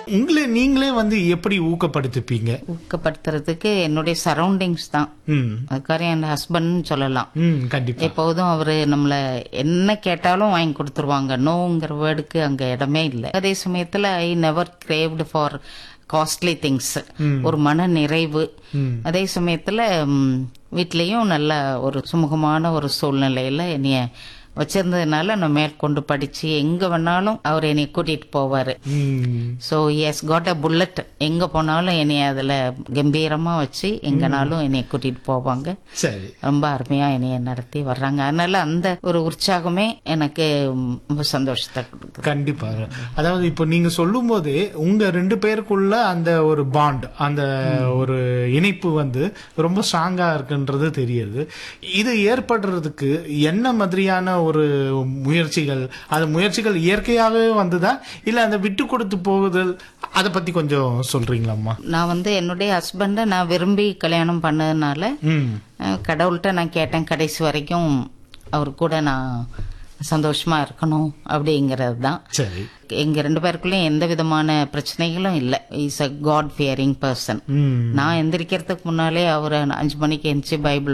உங்களை நீங்களே வந்து எப்படி ஊக்கப்படுத்திப்பீங்க ஊக்கப்படுத்துறதுக்கு என்னுடைய சரௌண்டிங்ஸ் தான் ம் அதுக்காக என் ஹஸ்பண்ட்னு சொல்லலாம் ம் கண்டிப்பா எப்போதும் அவரு நம்மள என்ன கேட்டாலும் வாங்கி கொடுத்துருவாங்க நோங்கிற வேர்டுக்கு அங்க இடமே இல்லை அதே சமயத்துல I never craved for costly things ஒரு மன நிறைவு அதே சமயத்துல ம், வீட்லயும் நல்ல ஒரு சுமூகமான ஒரு சூழ்நிலையில என்னைய வச்சிருந்ததுனால நான் மேற்கொண்டு படிச்சு எங்க வேணாலும் அவர் என்னை கூட்டிட்டு போவாரு ம் so he's got a bullet எங்க போனாலும் என்னைய அதுல கம்பீரமா வச்சு எங்கனாலும் என்னைய கூட்டிட்டு போவாங்க சரி ரொம்ப அருமையா என்னைய நடத்தி வர்றாங்க அதனால அந்த ஒரு உற்சாகமே எனக்கு ம், ரொம்ப சந்தோஷத்தை கொடுக்குது கண்டிப்பா அதாவது இப்போ நீங்க சொல்லும் போதே உங்க ரெண்டு பேருக்குள்ள அந்த ஒரு பாண்ட் அந்த ஒரு இணைப்பு வந்து ரொம்ப ஸ்ட்ராங்கா இருக்குன்றது தெரியுது இது ஏற்படுறதுக்கு என்ன மாதிரியான ஒரு முயற்சிகள் அது முயற்சிகள் இயற்கையாகவே வந்ததா இல்ல அந்த விட்டு கொடுத்து போகுதல் அதை பத்தி கொஞ்சம் சொல்றீங்களாம்மா நான் வந்து என்னுடைய ஹஸ்பண்டை நான் விரும்பி கல்யாணம் பண்ணதுனால ம் அஹ், கடவுள்கிட்ட நான் கேட்டேன் கடைசி வரைக்கும் அவர் கூட நான் சந்தோஷமா இருக்கணும் அப்படிங்கிறது தான் சரி எங்க ரெண்டு பேருக்குள்ளயும் எந்த விதமான பிரச்சனைகளும் இல்லை is a God fearing person ம் நான் எந்திரிக்கிறதுக்கு முன்னாலே அவர் அஞ்சு மணிக்கு எந்திரிச்சு பைபிள்